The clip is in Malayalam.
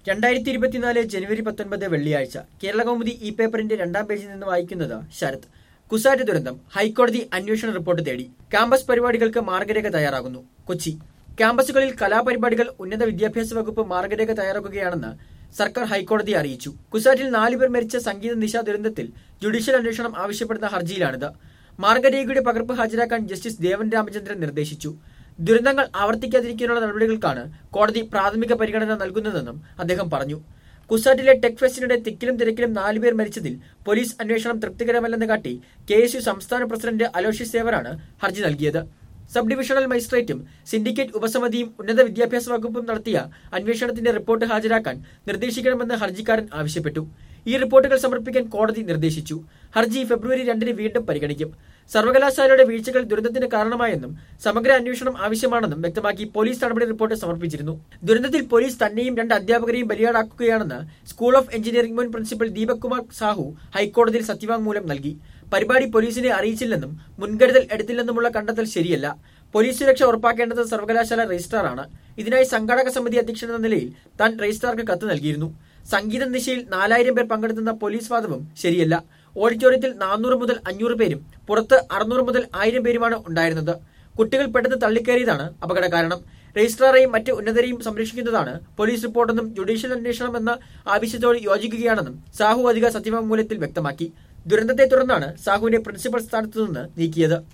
രണ്ടായിരത്തി ഇരുപത്തിനാല് ജനുവരി പത്തൊൻപത് വെള്ളിയാഴ്ച കേരള കൗമുദി ഇ പേപ്പറിന്റെ രണ്ടാം പേജിൽ നിന്ന് വായിക്കുന്നത് ശരത് കുസാറ്റ് ദുരന്തം ഹൈക്കോടതി അന്വേഷണ റിപ്പോർട്ട് തേടി ക്യാമ്പസ് പരിപാടികൾക്ക് മാർഗരേഖ തയ്യാറാകുന്നു കൊച്ചി ക്യാമ്പസുകളിൽ കലാപരിപാടികൾ ഉന്നത വിദ്യാഭ്യാസ വകുപ്പ് മാർഗരേഖ തയ്യാറാക്കുകയാണെന്ന് സർക്കാർ ഹൈക്കോടതിയെ അറിയിച്ചു കുസാറ്റിൽ നാലുപേർ മരിച്ച സംഗീത നിശ ദുരന്തത്തിൽ ജുഡീഷ്യൽ അന്വേഷണം ആവശ്യപ്പെടുന്ന ഹർജിയിലാണിത് മാർഗരേഖയുടെ പകർപ്പ് ഹാജരാക്കാൻ ജസ്റ്റിസ് ദേവൻ രാമചന്ദ്രൻ നിർദ്ദേശിച്ചു ദുരന്തങ്ങൾ ആവർത്തിക്കാതിരിക്കാനുള്ള നടപടികൾക്കാണ് കോടതി പ്രാഥമിക പരിഗണന നൽകുന്നതെന്നും അദ്ദേഹം പറഞ്ഞു കുസാറ്റിലെ ടെക് ഫെസ്റ്റിനിടെ തിക്കിലും തിരക്കിലും നാലുപേർ മരിച്ചതിൽ പോലീസ് അന്വേഷണം തൃപ്തികരമല്ലെന്ന് കാട്ടി കെ എസ് യു സംസ്ഥാന പ്രസിഡന്റ് അലോഷ്യസ് സേവറാണ് ഹർജി നൽകിയത് സബ് ഡിവിഷണൽ മജിസ്ട്രേറ്റും സിൻഡിക്കേറ്റ് ഉപസമിതിയും ഉന്നത വിദ്യാഭ്യാസ വകുപ്പും നടത്തിയ അന്വേഷണത്തിന്റെ റിപ്പോർട്ട് ഹാജരാക്കാൻ നിർദ്ദേശിക്കണമെന്ന് ഹർജിക്കാരൻ ആവശ്യപ്പെട്ടു ഈ റിപ്പോർട്ടുകൾ സമർപ്പിക്കാൻ കോടതി നിർദ്ദേശിച്ചു ഹർജി ഫെബ്രുവരി രണ്ടിന് വീണ്ടും പരിഗണിക്കും സർവകലാശാലയുടെ വീഴ്ചകൾ ദുരന്തത്തിന് കാരണമായെന്നും സമഗ്ര അന്വേഷണം ആവശ്യമാണെന്നും വ്യക്തമാക്കി പോലീസ് നടപടി റിപ്പോർട്ട് സമർപ്പിച്ചിരുന്നു ദുരന്തത്തിൽ പോലീസ് തന്നെയും രണ്ട് അധ്യാപകരെയും ബലിയാടാക്കുകയാണെന്ന് സ്കൂൾ ഓഫ് എഞ്ചിനീയറിംഗ് മുൻ പ്രിൻസിപ്പൽ ദീപക് കുമാർ സാഹു ഹൈക്കോടതിയിൽ സത്യവാങ്മൂലം നൽകി പരിപാടി പോലീസിനെ അറിയിച്ചില്ലെന്നും മുൻകരുതൽ എടുത്തില്ലെന്നുമുള്ള കണ്ടെത്തൽ ശരിയല്ല പോലീസ് സുരക്ഷ ഉറപ്പാക്കേണ്ടത് സർവകലാശാല രജിസ്ട്രാറാണ് ഇതിനായി സംഘാടക സമിതി അധ്യക്ഷൻ എന്ന നിലയിൽ താൻ രജിസ്ട്രാർക്ക് കത്ത് നൽകിയിരുന്നു സംഗീത നിശയിൽ നാലായിരം പേർ പങ്കെടുത്തുന്ന പോലീസ് വാദവും ശരിയല്ല ഓഡിറ്റോറിയത്തിൽ നാനൂറ് മുതൽ അഞ്ഞൂറ് പേരും പുറത്ത് അറുന്നൂറ് മുതൽ ആയിരം പേരുമാണ് ഉണ്ടായിരുന്നത് കുട്ടികൾ പെട്ടെന്ന് തള്ളിക്കയറിയതാണ് അപകട കാരണം രജിസ്ട്രാറെയും മറ്റ് ഉന്നതരെയും സംരക്ഷിക്കുന്നതാണ് പോലീസ് റിപ്പോർട്ടെന്നും ജുഡീഷ്യൽ അന്വേഷണം എന്ന ആവശ്യത്തോട് യോജിക്കുകയാണെന്നും സാഹു അധിക സത്യവാങ്മൂലത്തിൽ വ്യക്തമാക്കി ദുരന്തത്തെ തുടർന്നാണ് സാഹുവിനെ പ്രിൻസിപ്പൽ സ്ഥാനത്തു നിന്ന് നീക്കിയത്